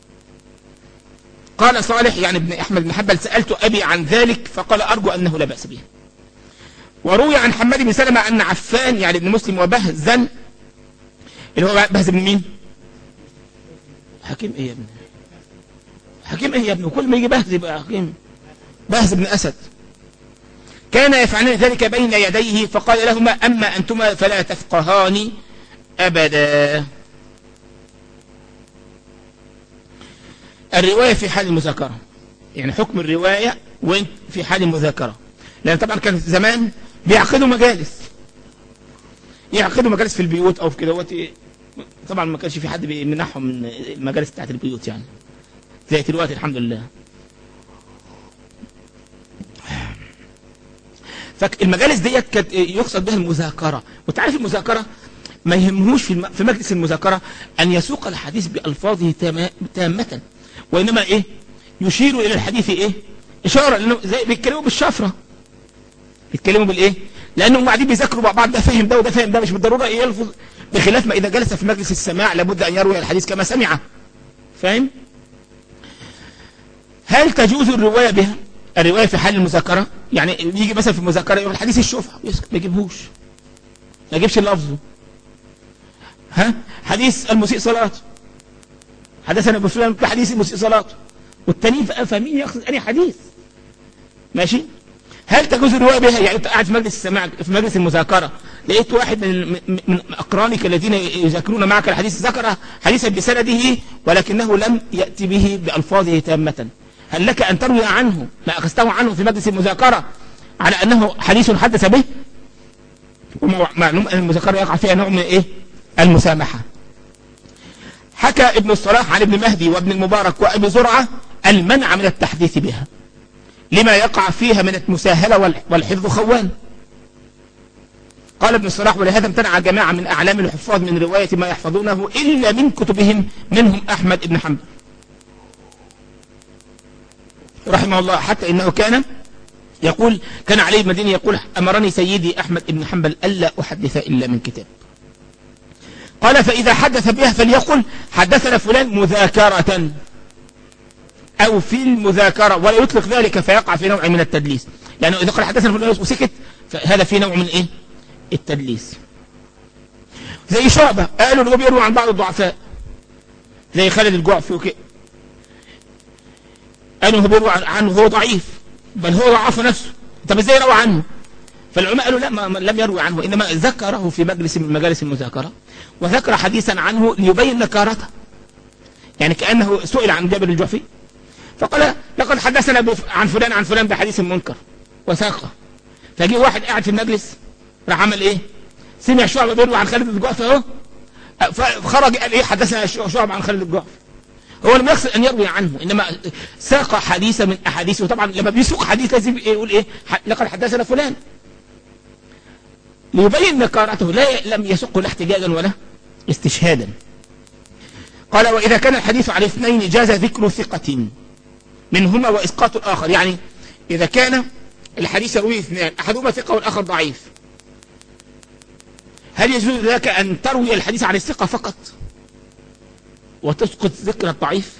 قال صالح يعني ابن أحمد بن حنبل سألت أبي عن ذلك فقال أرجو أنه لا بأس به وروي عن حماد بن سلمة أن عفان يعني ابن مسلم وبهزا اللي هو بهز بن مين حكيم ايه يا ابني حكيم ايه يا ابني وكل ما يجي بهز يبقى حكيم بهز بن أسد كان يفعلان ذلك بين يديه فقال لهما أما أنتما فلا تفقهان أبدا الرواية في حال المذاكرة يعني حكم الرواية وين في حال المذاكرة لأن طبعا كان زمان بيعقدوا مجالس يعقدوا مجالس في البيوت أو في كده طبعا ما كانش في حد بيمنعهم من المجالس بتاعت البيوت يعني زي دلوقتي الحمد لله فالمجالس ديت كانت يقصد بها المذاكرة وتعرف المذاكرة ما يهمهوش في, في مجلس المذاكرة أن يسوق الحديث بألفاظه تامة وإنما إيه يشير إلى الحديث إيه إشارة لأنه زي بيتكلموا بالشفرة بيتكلموا بالإيه لأنهم قاعدين بيذاكروا مع بعض ده فاهم ده وده فاهم ده مش بالضرورة يلفظ بخلاف ما إذا جلس في مجلس السماع لابد أن يروي الحديث كما سمعه فاهم هل تجوز الرواية بها الرواية في حال المذاكرة يعني يجي مثلا في المذاكرة يقول الحديث الشفعة ما يجيبهوش ما يجيبش لفظه ها حديث المسيء صلاته حدثنا ابو سفيان في حديث المسيء صلاته والتانيين فاهمين يقصد أي حديث ماشي هل تجوز الرواية بها يعني انت قاعد في مجلس السماع في مجلس المذاكرة لقيت واحد من من اقرانك الذين يذاكرون معك الحديث ذكر حديثا بسنده ولكنه لم يأتي به بألفاظه تامة هل لك أن تروي عنه ما أخذته عنه في مجلس المذاكرة على أنه حديث حدث به ومعلوم أن المذاكرة يقع فيها نوع من إيه المسامحة حكى ابن الصلاح عن ابن مهدي وابن المبارك وابي زرعة المنع من التحديث بها لما يقع فيها من المساهلة والحفظ خوان قال ابن الصلاح ولهذا امتنع جماعة من أعلام الحفاظ من رواية ما يحفظونه إلا من كتبهم منهم أحمد بن حنبل رحمه الله حتى إنه كان يقول كان علي المديني يقول أمرني سيدي أحمد بن حنبل ألا أحدث إلا من كتاب قال فإذا حدث بها فليقل حدثنا فلان مذاكرة أو في المذاكرة ولا يطلق ذلك فيقع في نوع من التدليس يعني إذا قال حدثنا فلان وسكت فهذا في نوع من إيه التدليس زي شعبة قالوا اللي بيروي عن بعض الضعفاء زي خالد الجعفي وكده قالوا هو بيروي عنه هو ضعيف بل هو ضعف نفسه طب ازاي روى عنه فالعلماء قالوا لا ما لم يروي عنه إنما ذكره في مجلس من مجالس المذاكرة وذكر حديثا عنه ليبين نكارته يعني كأنه سئل عن جابر الجعفي فقال لقد حدثنا عن فلان عن فلان بحديث منكر وثاقه فجي واحد قاعد في المجلس راح عمل ايه سمع شعبة بيروي عن خالد الجعفي اهو فخرج قال ايه حدثنا شعبة عن خالد الجعفي هو لم يقصد ان يروي عنه انما ساق حديثا من احاديثه طبعا لما بيسوق حديث لازم يقول ايه لقد حدثنا فلان ليبين نكارته لا لم يسق لا احتجاجا ولا استشهادا قال وإذا كان الحديث على اثنين جاز ذكر ثقة منهما وإسقاط الآخر يعني إذا كان الحديث يروي اثنان أحدهما ثقة والآخر ضعيف هل يجوز لك أن تروي الحديث عن الثقة فقط وتسقط ذكر الضعيف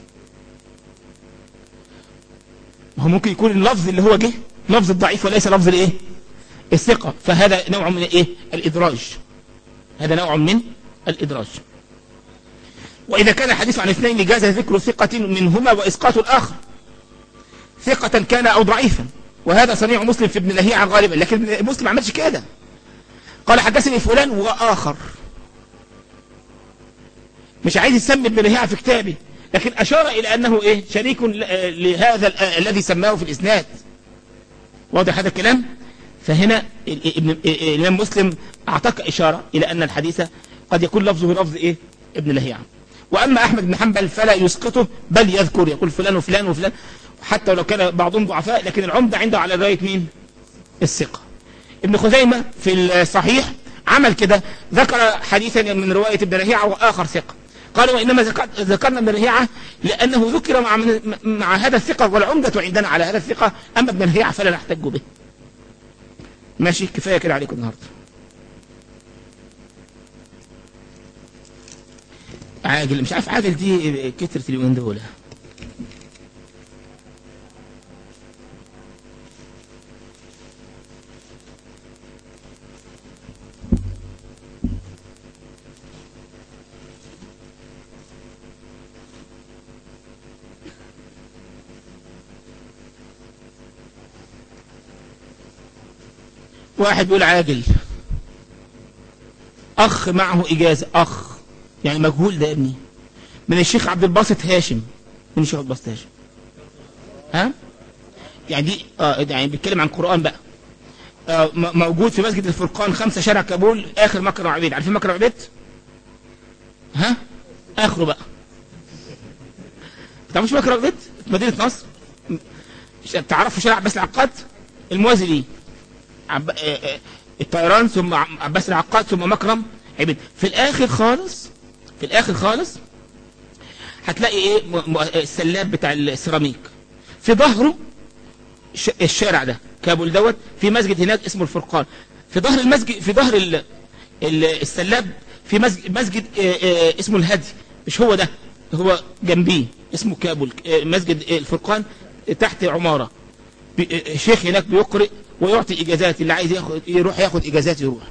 هو ممكن يكون اللفظ اللي هو جه لفظ الضعيف وليس لفظ الايه الثقة فهذا نوع من ايه الادراج هذا نوع من الادراج واذا كان الحديث عن اثنين جاز ذكر ثقة منهما واسقاط الاخر ثقة كان او ضعيفا وهذا صنيع مسلم في ابن لهيعة غالبا لكن مسلم ما عملش كده قال حدثني فلان واخر مش عايز يسمي ابن لهيعة في كتابه لكن اشار الى انه ايه شريك لهذا الذي سماه في الاسناد واضح هذا الكلام فهنا الإمام مسلم أعطاك إشارة إلى أن الحديث قد يكون لفظه لفظ إيه ابن لهيعة وأما أحمد بن حنبل فلا يسقطه بل يذكر يقول فلان وفلان وفلان حتى لو كان بعضهم ضعفاء لكن العمدة عنده على رواية مين الثقة ابن خزيمة في الصحيح عمل كده ذكر حديثا من رواية ابن لهيعة وآخر ثقة قال وإنما ذكرنا ابن لهيعة لأنه ذكر مع, مع هذا الثقة والعمدة عندنا على هذا الثقة أما ابن لهيعة فلا نحتج به ماشي كفاية كده عليكم النهاردة عاجل مش عارف عاجل دي كترة اليومين دول واحد بيقول عاجل اخ معه اجازة اخ يعني مجهول ده يا ابني من الشيخ عبد الباسط هاشم من الشيخ عبد الباسط هاشم ها يعني دي اه يعني بيتكلم عن قرآن بقى آه موجود في مسجد الفرقان خمسة شارع كابول اخر مكرم عبيد عارفين مكرم عبيد ها اخره بقى تعرفوش مكرم عبيد في مدينة نصر تعرفوا شارع عباس العقاد الموازي ليه عب... الطيران ثم عباس العقاد ثم مكرم عبيد في الاخر خالص في الاخر خالص هتلاقي ايه السلاب بتاع السيراميك في ظهره الشارع ده كابول دوت في مسجد هناك اسمه الفرقان في ظهر المسجد في ظهر السلاب في مسجد, مسجد اسمه الهدي مش هو ده هو جنبيه اسمه كابول مسجد الفرقان تحت عمارة شيخ هناك بيقرئ ويعطي اجازات اللي عايز ياخد يروح ياخد اجازات يروح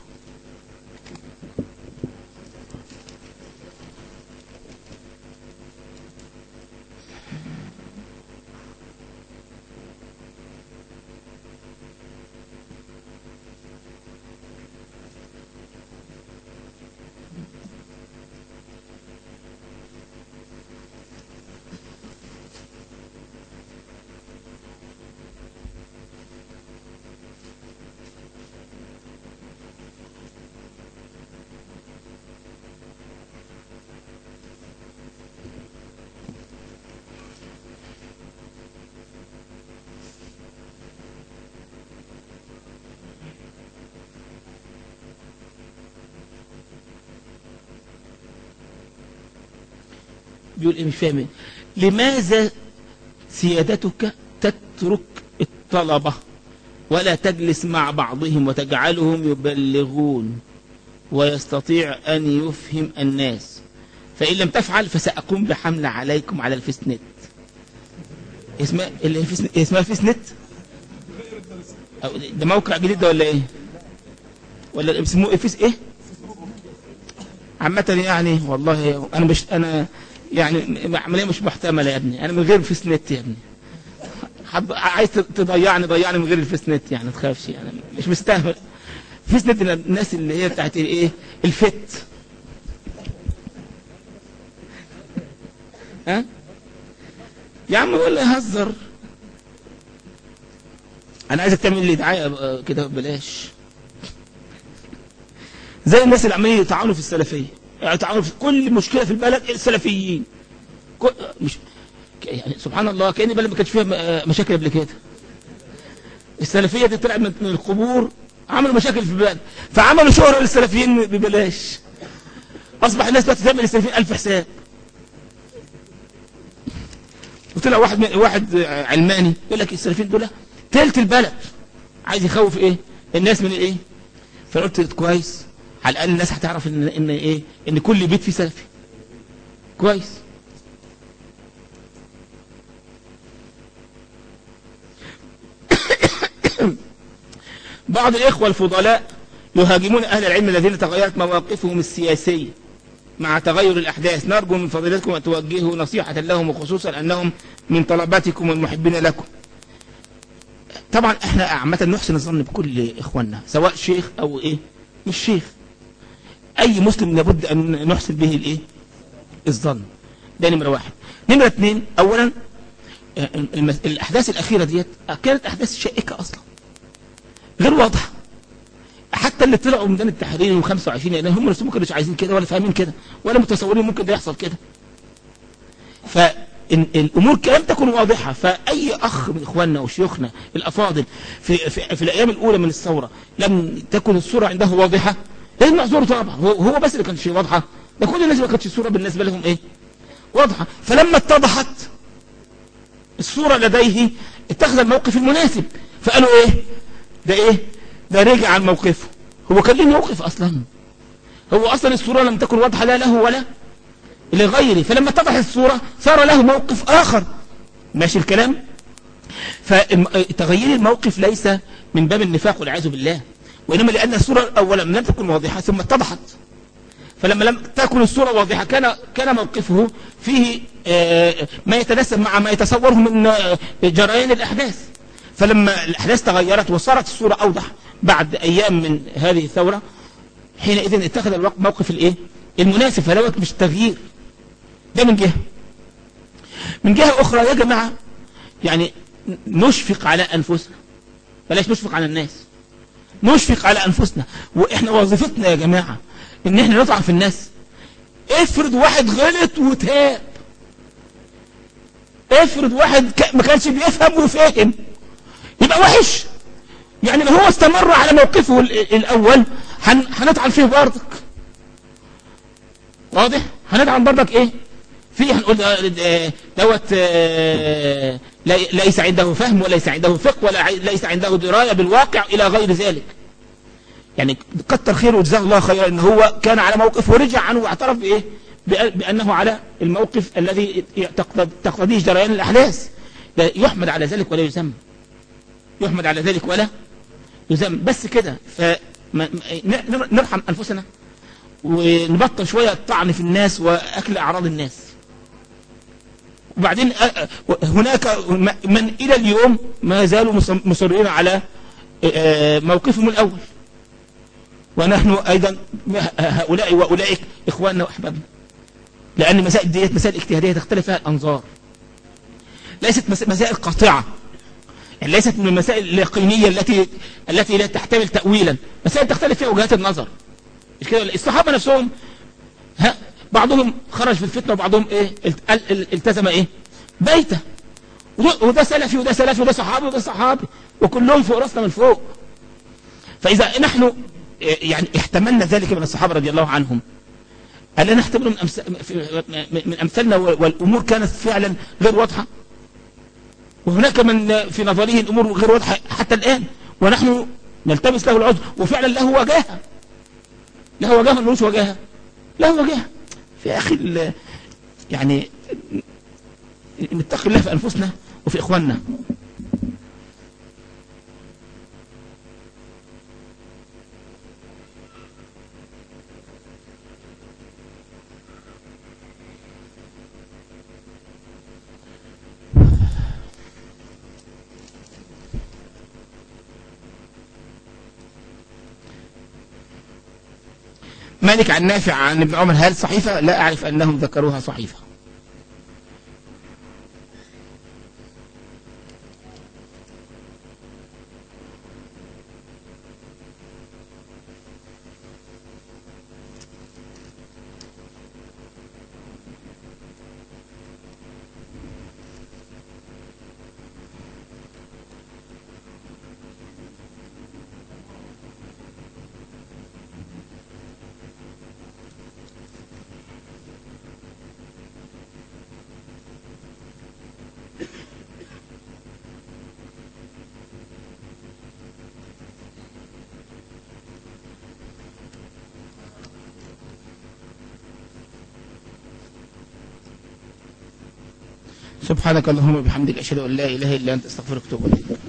بيقول ايه مش فاهم لماذا سيادتك تترك الطلبة ولا تجلس مع بعضهم وتجعلهم يبلغون ويستطيع أن يفهم الناس فإن لم تفعل فسأقوم بحملة عليكم على الفيسنت اسمها اللي فيسنت اسمها فيسنت ده موقع جديد ده ولا ايه ولا اسمه ايه فيس ايه عامة يعني والله انا مش انا يعني عملية مش محتملة يا ابني انا من غير فيس نت يا ابني حب عايز تضيعني ضيعني من غير الفيس نت يعني تخافش يعني مش مستاهل فيس نت الناس اللي هي بتاعت الايه الفت ها يا عم ولا يهزر انا عايزك تعمل لي دعايه كده ببلاش زي الناس اللي عمالين يتعاونوا في السلفيه يتعاونوا في كل مشكله في البلد السلفيين مش يعني سبحان الله كأن البلد ما كانش فيها مشاكل قبل كده السلفيه دي طلعت من القبور عملوا مشاكل في البلد فعملوا شهرة للسلفيين ببلاش اصبح الناس بقت تعمل للسلفيين الف حساب وطلع واحد من واحد علماني يقول لك السلفيين دول تلت البلد عايز يخوف ايه الناس من ايه فقلت كويس على الاقل الناس هتعرف ان ان ايه ان كل بيت فيه سلفي كويس بعض الاخوه الفضلاء يهاجمون اهل العلم الذين تغيرت مواقفهم السياسيه مع تغير الأحداث نرجو من فضيلتكم أن توجهوا نصيحة لهم وخصوصا أنهم من طلباتكم والمحبين لكم طبعا احنا عامة نحسن الظن بكل إخواننا سواء شيخ أو إيه مش شيخ أي مسلم لابد أن نحسن به الإيه الظن ده نمرة واحد نمرة اثنين أولا الأحداث الأخيرة ديت كانت أحداث شائكة أصلا غير واضحة حتى اللي طلعوا من ميدان التحرير و25 يعني هم نفسهم ما كانوش عايزين كده ولا فاهمين كده ولا متصورين ممكن ده يحصل كده فالامور لم تكن واضحه فاي اخ من اخواننا وشيوخنا الافاضل في, في, في الايام الاولى من الثوره لم تكن الصوره عنده واضحه لازم معذور طبعا هو, هو بس اللي كانش واضحه ده كل الناس ما كانتش الصوره بالنسبه لهم ايه واضحه فلما اتضحت الصوره لديه اتخذ الموقف المناسب فقالوا ايه ده ايه ده رجع عن موقفه هو كان ليه موقف اصلا هو اصلا الصورة لم تكن واضحة لا له ولا لغيره فلما اتضح الصورة صار له موقف اخر ماشي الكلام فتغيير الموقف ليس من باب النفاق والعياذ بالله وانما لان الصورة اولا لم تكن واضحة ثم اتضحت فلما لم تكن الصورة واضحة كان كان موقفه فيه ما يتناسب مع ما يتصوره من جريان الاحداث فلما الأحداث تغيرت وصارت الصورة أوضح بعد أيام من هذه الثورة حينئذ اتخذ الموقف الايه المناسب فلا مش التغيير ده من جهة من جهة أخرى يا جماعة يعني نشفق على أنفسنا بلاش نشفق على الناس نشفق على أنفسنا وإحنا وظيفتنا يا جماعة إن إحنا نطعن في الناس افرض واحد غلط وتاب افرض واحد ما كانش بيفهم وفاهم يبقى وحش يعني لو هو استمر على موقفه الأول هنطعن فيه برضك واضح هنطعن برضك ايه فيه هنقول دوت ليس عنده فهم وليس عنده فقه ولا ليس عنده دراية بالواقع إلى غير ذلك يعني كتر خيره وجزاه الله خيرا ان هو كان على موقف ورجع عنه واعترف بايه بانه على الموقف الذي تقتضيه جريان الاحداث يحمد على ذلك ولا يذم يحمد على ذلك ولا يذم بس كده فنرحم انفسنا ونبطل شويه الطعن في الناس واكل اعراض الناس وبعدين هناك من الى اليوم ما زالوا مصرين على موقفهم الاول ونحن أيضا هؤلاء وأولئك إخواننا وأحبابنا لأن مسائل ديت مسائل اجتهادية تختلف فيها الأنظار ليست مسائل قاطعة يعني ليست من المسائل اليقينية التي التي لا تحتمل تأويلا مسائل تختلف فيها وجهات النظر الصحابة نفسهم ها بعضهم خرج في الفتنة وبعضهم ايه التزم ايه بيته وده سلفي وده سلفي وده صحابي وده صحابي وكلهم فوق راسنا من فوق فإذا نحن يعني احتملنا ذلك من الصحابة رضي الله عنهم ألا نحتمل من, من أمثالنا والأمور كانت فعلا غير واضحة وهناك من في نظره الأمور غير واضحة حتى الآن ونحن نلتمس له العذر وفعلا له وجاهة له وجاهة ملوش وجاهة له وجاهة في أخي يعني نتقي الله في أنفسنا وفي إخواننا مالك عن نافع عن ابن عمر هل صحيفة لا أعرف أنهم ذكروها صحيفة سبحانك اللهم وبحمدك أشهد أن لا إله إلا أنت استغفرك وأتوب إليك